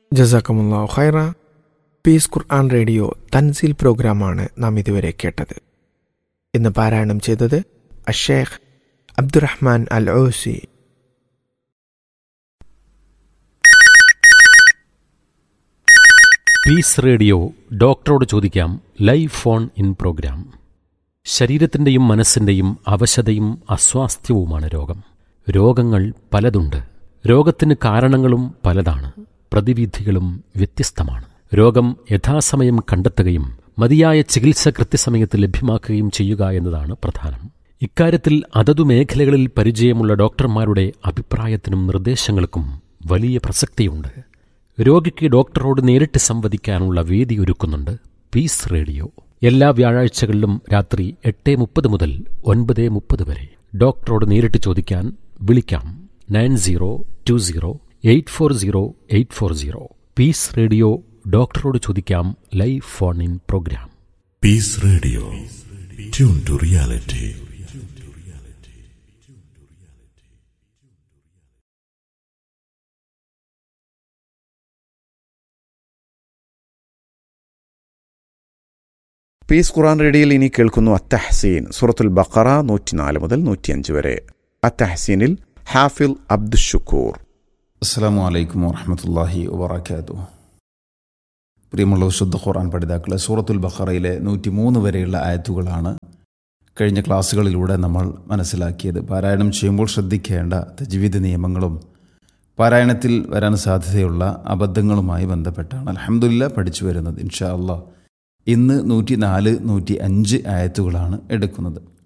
ജസാക്കമുല്ലാ ഖൈറ പീസ് ഖുർആൻ റേഡിയോ തൻസീൽ പ്രോഗ്രാമാണ് നാം ഇതുവരെ കേട്ടത് ഇന്ന് പാരായണം ചെയ്തത് അഷേഖ് Abdurrahman Al Ausi peace radio ഡോക്ടറോട് ചോദിക്കാം ലൈവ് ഫോൺ ഇൻ പ്രോഗ്രാം ശരീരത്തിൻ്റെയും മനസ്സിൻ്റെയും അവശതയും അസ്വാസ്ഥ്യവുമാണ് രോഗം രോഗങ്ങൾ പലതുണ്ട് രോഗത്തിന് കാരണങ്ങളും പലതാണ് പ്രതിവിധികളും വ്യത്യസ്തമാണ് രോഗം യഥാസമയം കണ്ടെത്തുകയും മതിയായ ചികിത്സ കൃത്യസമയത്ത് ലഭ്യമാക്കുകയും ചെയ്യുക എന്നതാണ് പ്രധാനം ഇക്കാര്യത്തിൽ അതതു മേഖലകളിൽ പരിചയമുള്ള ഡോക്ടർമാരുടെ അഭിപ്രായത്തിനും നിർദ്ദേശങ്ങൾക്കും വലിയ പ്രസക്തിയുണ്ട് രോഗിക്ക് ഡോക്ടറോട് നേരിട്ട് സംവദിക്കാനുള്ള വേദി ഒരുക്കുന്നുണ്ട് പീസ് റേഡിയോ എല്ലാ വ്യാഴാഴ്ചകളിലും രാത്രി എട്ട് മുപ്പത് മുതൽ ഒൻപത് മുപ്പത് വരെ ഡോക്ടറോട് നേരിട്ട് ചോദിക്കാൻ വിളിക്കാം nine zero two zero eight four zero eight four zero peace radio ഡോക്ടറോട് ചോദിക്കാം live phone in programme Peace Radio. Tune to reality. Peace Quran റേഡിയോയിൽ ഇനി കേൾക്കുന്നു അത്തഹസീൻ സൂറത്തുൽ ബഖറ നൂറ്റിനാല് മുതൽ നൂറ്റിയഞ്ച് വരെ അത്തഹസീനിൽ ഹാഫിൽ അബ്ദുഷുക്കൂർ അസ്സാം വലൈക്കും വാഹമത്തല്ലാഹി വാബർക്കാത്തു പ്രിയമുള്ള വിശുദ്ധ ഖുർആൻ പഠിതാക്കളെ സൂറത്തുൽ ബഖറയിലെ നൂറ്റി മൂന്ന് വരെയുള്ള ആയത്തുകളാണ് കഴിഞ്ഞ ക്ലാസ്സുകളിലൂടെ നമ്മൾ മനസ്സിലാക്കിയത് പാരായണം ചെയ്യുമ്പോൾ ശ്രദ്ധിക്കേണ്ട തജ്വീദ് നിയമങ്ങളും പാരായണത്തിൽ വരാൻ സാധ്യതയുള്ള അബദ്ധങ്ങളുമായി ബന്ധപ്പെട്ടാണ് അലഹമുല്ല പഠിച്ചു വരുന്നത് ഇൻഷാ അള്ളാഹ് ഇന്ന് നൂറ്റി നാല് നൂറ്റി അഞ്ച് ആയത്തുകളാണ് എടുക്കുന്നത്